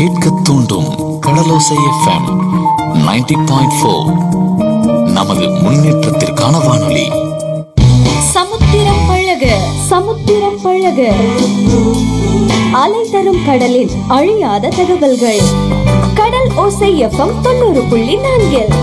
கேட்க தூண்டும் கடலோசை FM 90.4 point four நமது முன்னேற்றத்திற்கான வானொலி சமுத்திரம் பழக சமுத்திரம் பழக அலை தரும் கடலில் அழியாத தகவல்கள் கடல் ஓசை எஃப்எம் தொண்ணூறு புள்ளி நான்கில்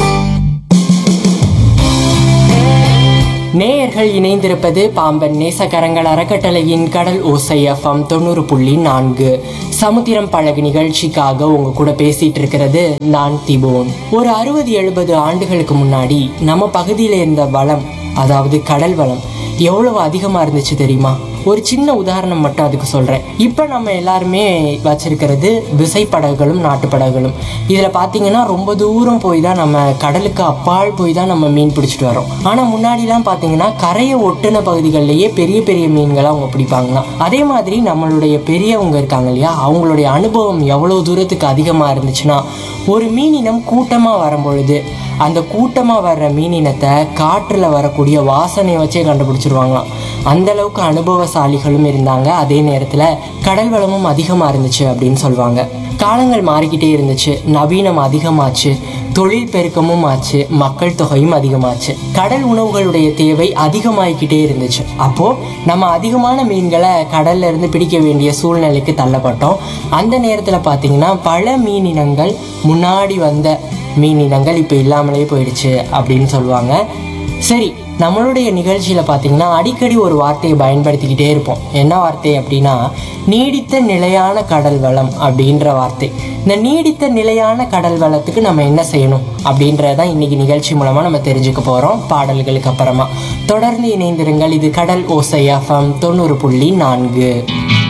நேயர்கள் இணைந்திருப்பது பாம்பன் நேசக்கரங்கள் அறக்கட்டளையின் கடல் ஓசை எஃப்எம் தொண்ணூறு புள்ளி நான்கு சமுத்திரம் பழகு நிகழ்ச்சிக்காக உங்க கூட பேசிட்டு இருக்கிறது நான் திபோன் ஒரு அறுபது எழுபது ஆண்டுகளுக்கு முன்னாடி நம்ம பகுதியில இருந்த வளம் அதாவது கடல் வளம் எவ்வளவு அதிகமா இருந்துச்சு தெரியுமா ஒரு சின்ன உதாரணம் மட்டும் அதுக்கு சொல்றேன் இப்போ நம்ம எல்லாருமே வச்சிருக்கிறது விசைப்படகுகளும் நாட்டுப்படகுகளும் இதுல பாத்தீங்கன்னா ரொம்ப தூரம் போய் தான் நம்ம கடலுக்கு அப்பால் போய் தான் நம்ம மீன் பிடிச்சிட்டு வரோம் ஆனா முன்னாடிலாம் பாத்தீங்கன்னா கரையை ஒட்டின பகுதிகளிலேயே பெரிய பெரிய மீன்களை அவங்க பிடிப்பாங்களாம் அதே மாதிரி நம்மளுடைய பெரியவங்க இருக்காங்க இல்லையா அவங்களுடைய அனுபவம் எவ்வளவு தூரத்துக்கு அதிகமா இருந்துச்சுன்னா ஒரு மீனினம் கூட்டமா வரும்பொழுது அந்த கூட்டமா வர்ற மீனினத்தை காற்றுல வரக்கூடிய வாசனையை வச்சே கண்டுபிடிச்சிருவாங்களாம் அந்த அளவுக்கு அனுபவசாலிகளும் இருந்தாங்க அதே நேரத்துல கடல் வளமும் அதிகமா இருந்துச்சு அப்படின்னு சொல்லுவாங்க காலங்கள் மாறிக்கிட்டே இருந்துச்சு நவீனம் அதிகமாச்சு தொழில் பெருக்கமும் ஆச்சு மக்கள் தொகையும் அதிகமாச்சு கடல் உணவுகளுடைய தேவை அதிகமாகிக்கிட்டே இருந்துச்சு அப்போ நம்ம அதிகமான மீன்களை கடல்ல இருந்து பிடிக்க வேண்டிய சூழ்நிலைக்கு தள்ளப்பட்டோம் அந்த நேரத்துல பாத்தீங்கன்னா பல மீனினங்கள் முன்னாடி வந்த மீனினங்கள் இப்போ இல்லாமலே போயிடுச்சு அப்படின்னு சொல்லுவாங்க சரி நம்மளுடைய நிகழ்ச்சியில் பார்த்தீங்கன்னா அடிக்கடி ஒரு வார்த்தையை பயன்படுத்திக்கிட்டே இருப்போம் என்ன வார்த்தை அப்படின்னா நீடித்த நிலையான கடல் வளம் அப்படின்ற வார்த்தை இந்த நீடித்த நிலையான கடல் வளத்துக்கு நம்ம என்ன செய்யணும் அப்படின்றதான் இன்னைக்கு நிகழ்ச்சி மூலமாக நம்ம தெரிஞ்சுக்க போகிறோம் பாடல்களுக்கு அப்புறமா தொடர்ந்து இணைந்திருங்கள் இது கடல் ஓசை எஃப்எம் தொண்ணூறு புள்ளி நான்கு